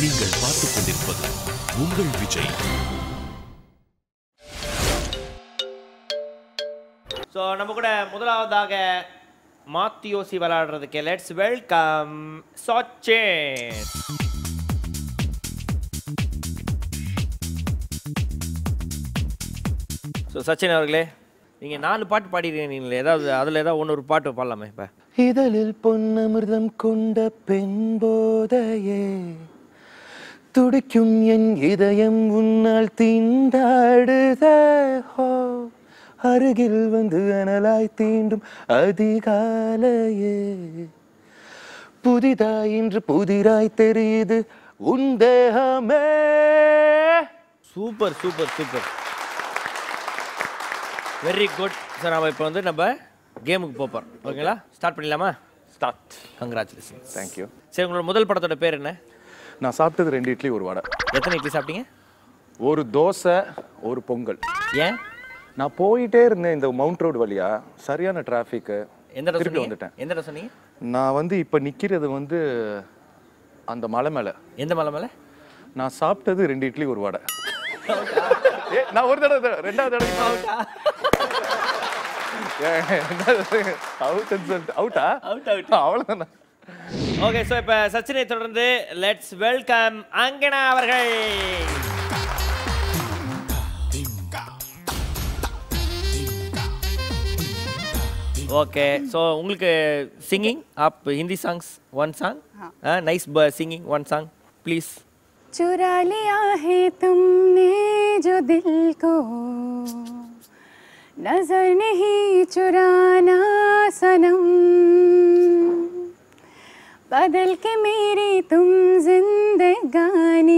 நீங்கள் பார்த்துக் கொண்டிருப்பது உங்கள் விஜய் ஸோ நம்ம கூட முதலாவதாக மாத்தி யோசி விளையாடுறதுக்கு let's welcome Sachin so Sachin அவர்களே நீங்கள் நாலு பாட்டு பாடிருக்கீங்க ஏதாவது அதில் ஏதாவது ஒன்று ஒரு பாட்டு பாடலாமே இப்போ இதழில் பொன்னமிர்தம் கொண்ட பெண் போதையே துடிக்கும் என் இதயம் உன்னால் தீண்டாடுத ஹோ அருகில் வந்து அனலாய் தீண்டும் அதிகாலையே புதிதாய் இன்று புதிராய் தெரியுது உன் தேகமே super super super very good sir நம்ம இப்போ வந்து நம்ம கேமுக்கு போகிறோம் ஓகேங்களா ஸ்டார்ட் பண்ணிடலாமா ஸ்டார்ட் கங்க்ராச்சுலேஷன் தேங்க்யூ சரி உங்களோட முதல் படத்தோட பேர் என்ன நான் சாப்பிட்டது ரெண்டு இட்லி ஒரு வடை எத்தனை இட்லி சாப்பிட்டீங்க ஒரு தோசை ஒரு பொங்கல் ஏன் நான் போயிட்டே இருந்தேன் இந்த மவுண்ட் ரோடு வழியா சரியான டிராஃபிக்கு எந்த இடம் திருப்பி சொன்னீங்க வந்துட்டேன் எந்த இடம் சொன்னீங்க நான் வந்து இப்போ நிற்கிறது வந்து அந்த மலை மேலே எந்த மலை மேலே நான் சாப்பிட்டது ரெண்டு இட்லி ஒரு வடை ஏ, நான் ஒரு தடவை தடவை, ரெண்டாவது தடவை அவுட்னு சொல்லிட்டு அவுட்டா அவுட் அவுட் அவ்வளோதானே ஓகே ஸோ இப்போ சச்சினை தொடர்ந்து லெட்ஸ் வெல்கம் அங்கனா அவர்கள் ஓகே ஸோ உங்களுக்கு singing up Hindi songs one song nice singing one song please चुरा लिया है तुमने जो दिल को नजर नहीं चुराना सनम बदल के मेरी तुम जिंदगानी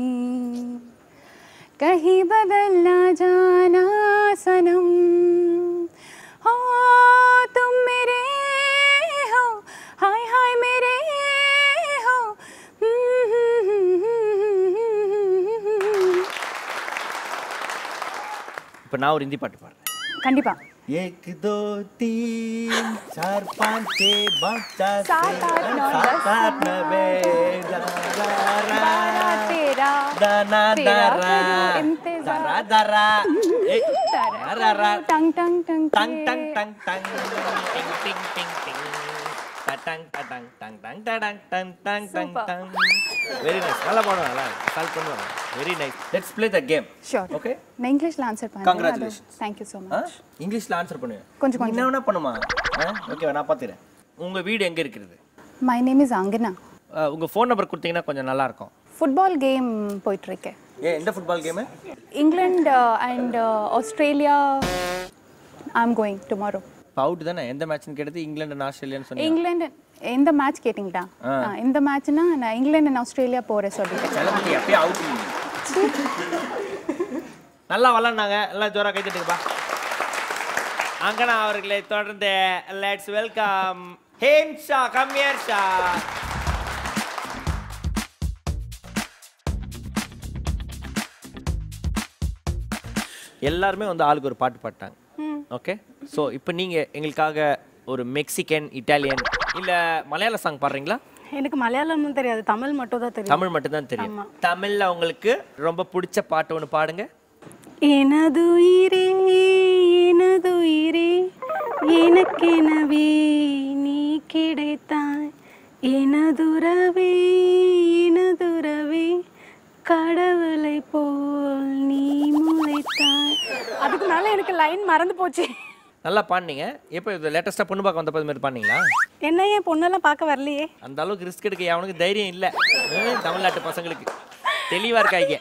कहीं बदल ना जाना सनम हो तुम मेरे हो हाय हाय मेरे हो இப்போ நான் ஒரு ஹிந்தி பாட்டு பாடுறேன் கண்டிப்பா एक दो तीन चार पाँच छः पाँच चार सात, आठ, नौ, दस, सात नब्बे बारह तेरा दाना तेरा दारा करूं इंतजार। दरा दरा ए, तारा दरा टंग टंग टंग टंग टंग टंग टंग टिंग टिंग टिंग टिंग டங் டங் டங் டங் டங் டங் டங் டங் Super. டங் வெரி நைஸ் நல்லா பாடுவாங்க நல்லா சால்வ் பண்ணுவாங்க very nice let's play the game sure okay நான் இங்கிலீஷ்ல ஆன்சர் பண்ணுறேன் Congratulations. Thank you so ah much இங்கிலீஷ்ல ஆன்சர் பண்ணுவேன் கொஞ்சம் கொஞ்சம். என்ன வேணா பண்ணுமா ஓகே நான் பார்த்துறேன் உங்க வீடு எங்க இருக்கிறது my name is Angana ah, உங்க ஃபோன் நம்பர் கொடுத்தீங்கன்னா கொஞ்சம் நல்லா இருக்கும் ஃபுட்பால் கேம் போயிட்டுருக்கேன் ஏ எந்த football game England and Australia I am going tomorrow இப்போ அவுட் தானே எந்த மேட்ச்னு கேட்டது இங்கிலாந்து and ஆஸ்திரேலியான்னு சொன்னீங்க இங்கிலாந்து எந்த மேட்ச் கேட்டிங்களா ஆ, இந்த மேட்ச்னா நான் இங்கிலாந்து அண்ட் ஆஸ்திரேலியா போகிறேன் சொல்லிட்டேன் கிளம்பி அப்படியே அவுட் நல்லா விளாண்டாங்க எல்லாம் ஜோரா கை தட்டுங்கப்பா அங்கனா அவர்களை தொடர்ந்து லெட்ஸ் வெல்கம் ஹேம் ஷா கம்யர் ஷா எல்லாருமே வந்து ஆளுக்கு ஒரு பாட்டு பாட்டாங்க ஓகே ஸோ இப்போ நீங்கள் எங்களுக்காக ஒரு மெக்சிகன் இட்டாலியன் இல்லை மலையாள சாங் பாடுறீங்களா எனக்கு மலையாளமும் தெரியாது தமிழ் மட்டும் தான் தெரியும் தமிழ் மட்டும்தான் தெரியும் தமிழ்ல உங்களுக்கு ரொம்ப பிடிச்ச பாட்டு ஒன்று பாடுங்க எனதுயிரே எனதுயிரே எனக்கெனவே நீ கிடைத்தாய் எனதுறவே எனதுறவே கடவுளை போல் நீ முளைத்தாய் அதுக்கு மேல எனக்கு லைன் மறந்து போச்சு நல்லா பாடுனீங்க எப்போ இது லேட்டஸ்ட்டாக பொண்ணு பார்க்க வந்தப்போ இது மாதிரி பாடுனீங்களா என்ன ஏன் பொண்ணெல்லாம் பார்க்க வரலையே அந்த அளவுக்கு ரிஸ்க் எடுக்க அவனுக்கு தைரியம் இல்லை தமிழ்நாட்டு பசங்களுக்கு தெளிவாக இருக்காங்க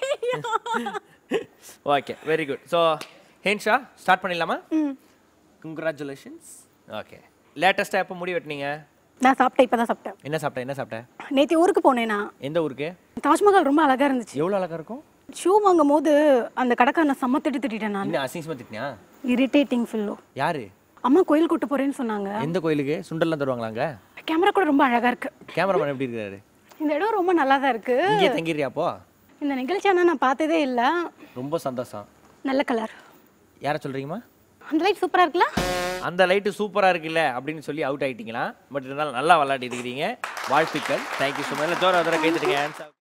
ஓகே வெரி குட் ஸோ ஹேன்ஷா ஸ்டார்ட் பண்ணிடலாமா கங்க்ராச்சுலேஷன்ஸ் ஓகே லேட்டஸ்ட்டாக எப்போ முடி வெட்டினீங்க நான் சாப்பிட்டேன் இப்பதான் சாப்பிட்டேன் என்ன சாப்பிட்டேன் என்ன சாப்பிட்டேன் நேற்று ஊருக்கு போனேனா எந்த ஊருக்கு தாஜ்மஹால் ரொம்ப அழகா இருந்துச்சு எவ்வளோ அழகா இருக்கும் ஷூ வாங்கும் போது அந்த கடைக்காரனை செம்ம திட்டு திட்டிட்டேன் நான் இன்னும் அசிங்கமாக திட்டினியா இரிட்டேட்டிங் ஃபில்லோ யாரு அம்மா கோயில் கூட்டு போறேன்னு சொன்னாங்க எந்த கோயிலுக்கு சுண்டல்லாம் தருவாங்களாங்க கேமரா கூட ரொம்ப அழகா இருக்கு கேமராமேன் எப்படி இருக்காரு இந்த இடம் ரொம்ப நல்லா தான் இருக்கு இங்கே தங்கிடுறியாப்போ இந்த நிகழ்ச்சி ஆனா நான் பார்த்ததே இல்ல ரொம்ப சந்தோஷம் நல்ல கலர் யாரை சொல்கிறீங்கம்மா அந்த லைட் சூப்பரா இருக்குல்ல அந்த லைட்டு சூப்பராக இருக்குல்ல அப்படின்னு சொல்லி அவுட் ஆயிட்டீங்களா பட் இருந்தாலும் நல்லா விளையாடி இருக்கிறீங்க வாழ்த்துக்கள் தேங்க்யூ ஸோ மச் ஜோரா தர கைத்துட்டீங்க